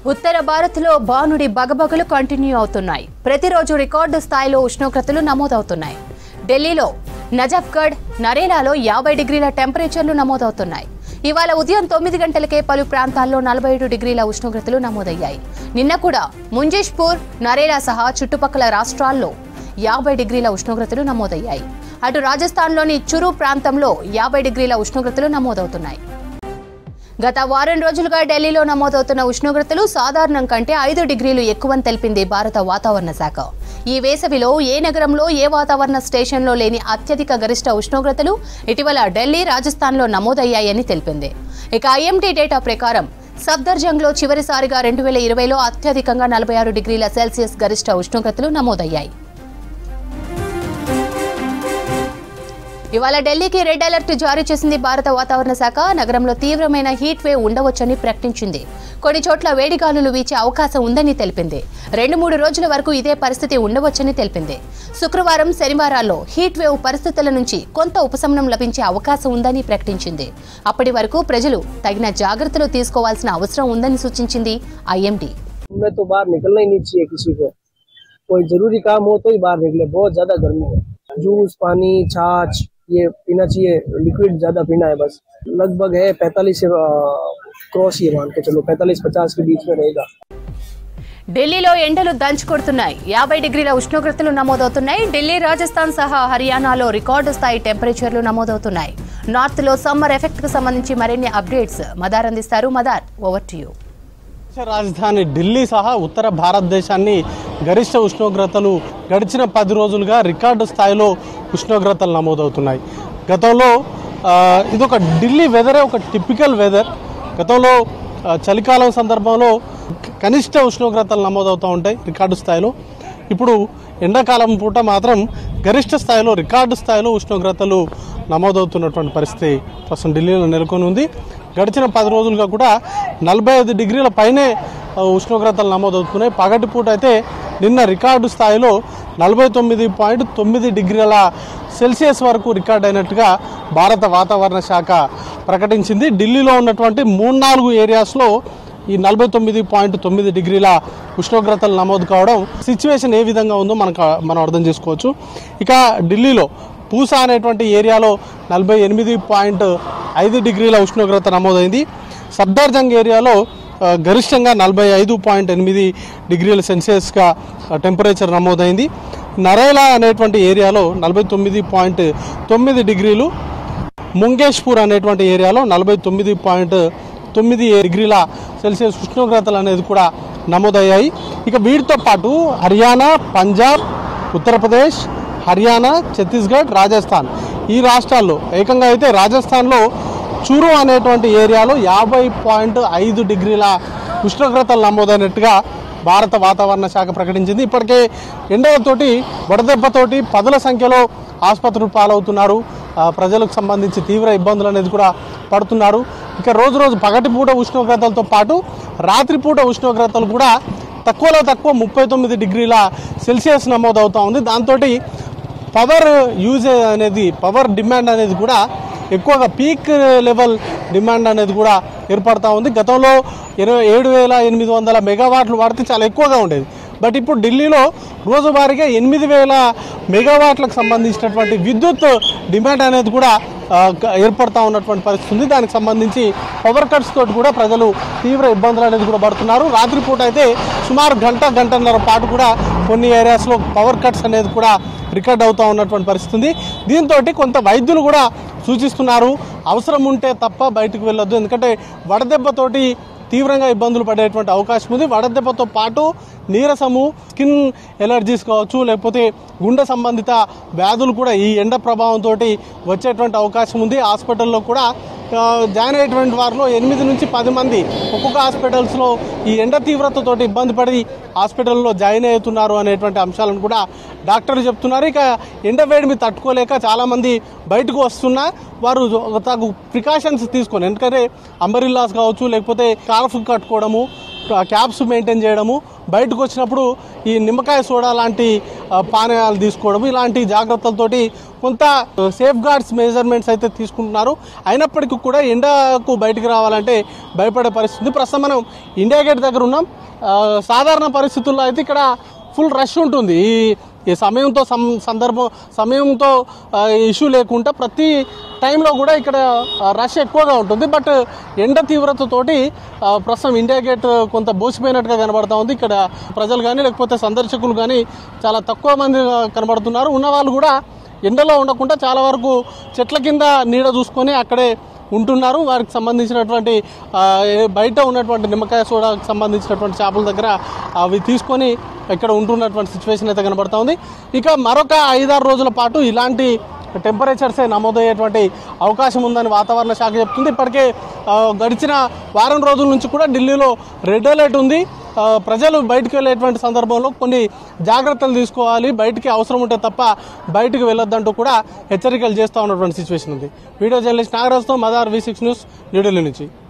ఉత్తర భారత్లో బానుడి బగబగలు కంటిన్యూ అవుతున్నాయి ప్రతిరోజు రికార్డు స్థాయిలో ఉష్ణోగ్రతలు నమోదవుతున్నాయి ఢిల్లీలో నజఫ్గఢ్ నరేలాలో యాభై డిగ్రీల టెంపరేచర్లు నమోదవుతున్నాయి ఇవాళ ఉదయం తొమ్మిది గంటలకే పలు ప్రాంతాల్లో నలభై ఏడు డిగ్రీల ఉష్ణోగ్రతలు నమోదయ్యాయి నిన్న కూడా ముంజేష్పూర్ నరేలా సహా చుట్టుపక్కల రాష్ట్రాల్లో యాభై డిగ్రీల ఉష్ణోగ్రతలు నమోదయ్యాయి అటు రాజస్థాన్లోని చురు ప్రాంతంలో యాభై డిగ్రీల ఉష్ణోగ్రతలు నమోదవుతున్నాయి గత వారం రోజులుగా ఢిల్లీలో నమోదవుతున్న ఉష్ణోగ్రతలు సాధారణం కంటే ఐదు డిగ్రీలు ఎక్కువని తెలిపింది భారత వాతావరణ శాఖ ఈ వేసవిలో ఏ నగరంలో ఏ వాతావరణ స్టేషన్లో లేని అత్యధిక గరిష్ట ఉష్ణోగ్రతలు ఇటీవల ఢిల్లీ రాజస్థాన్లో నమోదయ్యాయని తెలిపింది ఇక ఐఎండీ డేటా ప్రకారం సఫ్దర్జంగ్లో చివరిసారిగా రెండు వేల ఇరవైలో అత్యధికంగా నలభై ఆరు డిగ్రీల సెల్సియస్ గరిష్ట ఉష్ణోగ్రతలు నమోదయ్యాయి ఇవాళ ఢిల్లీకి రెడ్ అలర్ట్ జారీ చేసింది భారత వాతావరణ శాఖ నగరంలో తీవ్రమైన హీట్ వేవ్ ఉండవచ్చని ప్రకటించింది కొన్ని చోట్ల వేడిగాలులు వీచే అవకాశం ఉందని తెలిపింది రెండు మూడు రోజుల వరకు ఇదే పరిస్థితి ఉండవచ్చని తెలిపింది శుక్రవారం శనివారాల్లో హీట్ వేవ్ పరిస్థితుల నుంచి కొంత ఉపశమనం లభించే అవకాశం ఉందని ప్రకటించింది అప్పటి వరకు ప్రజలు తగిన జాగ్రత్తలు తీసుకోవాల్సిన అవసరం ఉందని సూచించింది ఐఎండీ में तो बाहर निकलना ही नहीं चाहिए किसी को कोई जरूरी काम हो तो ही बाहर निकले बहुत ज्यादा गर्मी है जूस पानी छाछ ये पीना चाहिए लिक्विड ज्यादा पीना है बस लगभग है पैंतालीस से क्रॉस ही है मान के चलो पैंतालीस पचास के बीच में रहेगा ఢిల్లీలో ఎండలు దంచుకొడుతున్నాయి యాభై డిగ్రీల ఉష్ణోగ్రతలు నమోదవుతున్నాయి ఢిల్లీ రాజస్థాన్ సహా హర్యానాలో రికార్డు స్థాయి టెంపరేచర్లు నమోదవుతున్నాయి నార్త్ లో సమ్మర్ ఎఫెక్ట్ కు సంబంధించి మరిన్ని అప్డేట్స్ మదార్ అందిస్తారు మదార్ ఓవర్ టు యూ దేశ రాజధాని ఢిల్లీ సహా ఉత్తర భారతదేశాన్ని గరిష్ట ఉష్ణోగ్రతలు గడిచిన పది రోజులుగా రికార్డు స్థాయిలో ఉష్ణోగ్రతలు నమోదవుతున్నాయి గతంలో ఆ, ఇదొక ఢిల్లీ వెదరే ఒక టిపికల్ వెదర్ గతంలో ఆ, చలికాలం సందర్భంలో క- కనిష్ట ఉష్ణోగ్రతలు నమోదవుతూ ఉంటాయి రికార్డు స్థాయిలో ఇప్పుడు ఎండాకాలం పూట మాత్రం గరిష్ట స్థాయిలో రికార్డు స్థాయిలో ఉష్ణోగ్రతలు నమోదవుతున్నటువంటి పరిస్థితి ప్రస్తుతం ఢిల్లీలో నెలకొని ఉంది గడిచిన పది రోజులుగా కూడా నలభై ఐదు డిగ్రీల పైనే ఆ, ఉష్ణోగ్రతలు నమోదవుతున్నాయి పగటిపూట అయితే నిన్న రికార్డు స్థాయిలో నలభై తొమ్మిది పాయింట్ తొమ్మిది డిగ్రీల సెల్సియస్ వరకు రికార్డ్ అయినట్టుగా భారత వాతావరణ శాఖ ప్రకటించింది ఢిల్లీలో ఉన్నటువంటి మూడు నాలుగు ఏరియాస్లో ఈ నలభై తొమ్మిది పాయింట్ తొమ్మిది డిగ్రీల ఉష్ణోగ్రతలు నమోదు కావడం సిచ్యువేషన్ ఏ విధంగా ఉందో మనకు మనం అర్థం చేసుకోవచ్చు ఇక ఢిల్లీలో పూసా అనేటువంటి ఏరియాలో నలభై ఎనిమిది పాయింట్ ఐదు డిగ్రీల ఉష్ణోగ్రత నమోదైంది సఫ్దర్జంగ్ ఏరియాలో ఆ, గరిష్టంగా నలభై ఐదు పాయింట్ ఎనిమిది డిగ్రీల సెల్సియస్గా ఆ, టెంపరేచర్ నమోదైంది నరేలా అనేటువంటి ఏరియాలో నలభై తొమ్మిది పాయింట్ తొమ్మిది డిగ్రీలు ముంగేష్పూర్ అనేటువంటి ఏరియాలో నలభై తొమ్మిది పాయింట్ తొమ్మిది డిగ్రీల సెల్సియస్ ఉష్ణోగ్రతలు అనేది కూడా నమోదయ్యాయి ఇక వీటితో పాటు హర్యానా పంజాబ్ ఉత్తరప్రదేశ్ హర్యానా ఛత్తీస్గఢ్ రాజస్థాన్ ఈ రాష్ట్రాల్లో ఏకంగా అయితే రాజస్థాన్లో చూరు అనేటువంటి ఏరియాలో యాభై పాయింట్ ఐదు డిగ్రీల ఉష్ణోగ్రతలు నమోదైనట్టుగా భారత వాతావరణ శాఖ ప్రకటించింది ఇప్పటికే ఎండలతోటి వడదెబ్బతోటి పదుల సంఖ్యలో ఆసుపత్రులు పాలవుతున్నారు ఆ, ప్రజలకు సంబంధించి తీవ్ర ఇబ్బందులు అనేది కూడా పడుతున్నారు ఇక రోజు రోజు పగటిపూట ఉష్ణోగ్రతలతో పాటు రాత్రిపూట ఉష్ణోగ్రతలు కూడా తక్కువలో తక్కువ ముప్పై తొమ్మిది డిగ్రీల సెల్సియస్ నమోదవుతూ ఉంది దాంతో పవర్ యూజేజ్ అనేది పవర్ డిమాండ్ అనేది కూడా ఎక్కువగా పీక్ లెవెల్ డిమాండ్ అనేది కూడా ఏర్పడతా ఉంది గతంలో ఇరవై ఏడు వేల ఎనిమిది వందల మెగావాట్లు వాడితే చాలా ఎక్కువగా ఉండేది బట్ ఇప్పుడు ఢిల్లీలో రోజువారీగా ఎనిమిది వేల మెగావాట్లకు సంబంధించినటువంటి విద్యుత్ డిమాండ్ అనేది కూడా ఆ, గ- ఏర్పడతా ఉన్నటువంటి పరిస్థితి ఉంది దానికి సంబంధించి పవర్ కట్స్ తోటి కూడా ప్రజలు తీవ్ర ఇబ్బందులు అనేది కూడా పడుతున్నారు రాత్రిపూట అయితే సుమారు గంట గంటన్నర పాటు కూడా కొన్ని ఏరియాస్లో పవర్ కట్స్ అనేది కూడా రికార్డ్ అవుతూ ఉన్నటువంటి పరిస్థితి ఉంది దీంతో కొంత వైద్యులు కూడా సూచిస్తున్నారు అవసరం ఉంటే తప్ప బయటకు వెళ్ళొద్దు ఎందుకంటే వడదెబ్బతోటి తీవ్రంగా ఇబ్బందులు పడేటువంటి అవకాశం ఉంది వడదెబ్బతో పాటు నీరసము స్కిన్ ఎలర్జీస్ కావచ్చు లేకపోతే గుండె సంబంధిత వ్యాధులు కూడా ఈ ఎండ ప్రభావంతో వచ్చేటువంటి అవకాశం ఉంది హాస్పిటల్లో కూడా ఆ, జాయిన్ అయ్యేటువంటి వారిలో ఎనిమిది నుంచి పది మంది ఒక్కొక్క హాస్పిటల్స్లో ఈ ఎండ తీవ్రతతోటి ఇబ్బంది పడి హాస్పిటల్లో జాయిన్ అవుతున్నారు అనేటువంటి అంశాలను కూడా డాక్టర్లు చెప్తున్నారు ఇక ఎండ వేడిమి తట్టుకోలేక చాలామంది బయటకు వస్తున్నా వారు తగు ప్రికాషన్స్ తీసుకొని ఎందుకంటే అంబరిల్లాస్ కావచ్చు లేకపోతే స్కార్ఫ్ కట్టుకోవడము క్యాప్స్ మెయింటైన్ చేయడము బయటకు వచ్చినప్పుడు ఈ నిమ్మకాయ సోడా లాంటి ఆ, పానీయాలు తీసుకోవడం ఇలాంటి జాగ్రత్తలతోటి కొంత సేఫ్ గార్డ్స్ మెజర్మెంట్స్ అయితే తీసుకుంటున్నారు అయినప్పటికీ కూడా ఎండకు బయటికి రావాలంటే భయపడే పరిస్థితి ప్రస్తుతం మనం ఇండియా గేట్ దగ్గర ఉన్నాం ఆ, సాధారణ పరిస్థితుల్లో అయితే ఇక్కడ ఫుల్ రష్ ఉంటుంది ఈ ఈ సమయంతో సం సందర్భం సమయంతో ఇష్యూ లేకుండా ప్రతి టైంలో కూడా ఇక్కడ ఆ, రష్ ఎక్కువగా ఉంటుంది బట్ ఎండ తీవ్రతతోటి ఆ, ప్రస్తుతం ఇండియా గేట్ కొంత బోసిపోయినట్టుగా కనబడతా ఉంది ఇక్కడ ప్రజలు కానీ లేకపోతే సందర్శకులు కానీ చాలా తక్కువ మంది ఆ, కనబడుతున్నారు ఉన్నవాళ్ళు కూడా ఎండలో ఉండకుండా చాలా వరకు చెట్ల కింద నీడ చూసుకొని అక్కడే ఉంటున్నారు వారికి సంబంధించినటువంటి ఆ, ఏ- బయట ఉన్నటువంటి నిమ్మకాయ సోడాకు సంబంధించినటువంటి చేపల దగ్గర అవి తీసుకొని ఇక్కడ ఉంటున్నటువంటి సిచ్యువేషన్ అయితే కనబడతా ఉంది ఇక మరొక ఐదారు రోజుల పాటు ఇలాంటి టెంపరేచర్సే నమోదయ్యేటువంటి అవకాశం ఉందని వాతావరణ శాఖ చెప్తుంది ఇప్పటికే ఆ, గడిచిన వారం రోజుల నుంచి కూడా ఢిల్లీలో రెడ్ అలర్ట్ ఉంది ఆ, ప్రజలు బయటికి వెళ్ళేటువంటి సందర్భంలో కొన్ని జాగ్రత్తలు తీసుకోవాలి బయటికి అవసరం ఉంటే తప్ప బయటికి వెళ్ళొద్దంటూ కూడా హెచ్చరికలు చేస్తూ ఉన్నటువంటి సిచ్యువేషన్ ఉంది వీడియో జర్నలిస్ట్ నాగరాజ్తో మదార్ వి సిక్స్ న్యూస్ న్యూఢిల్లీ నుంచి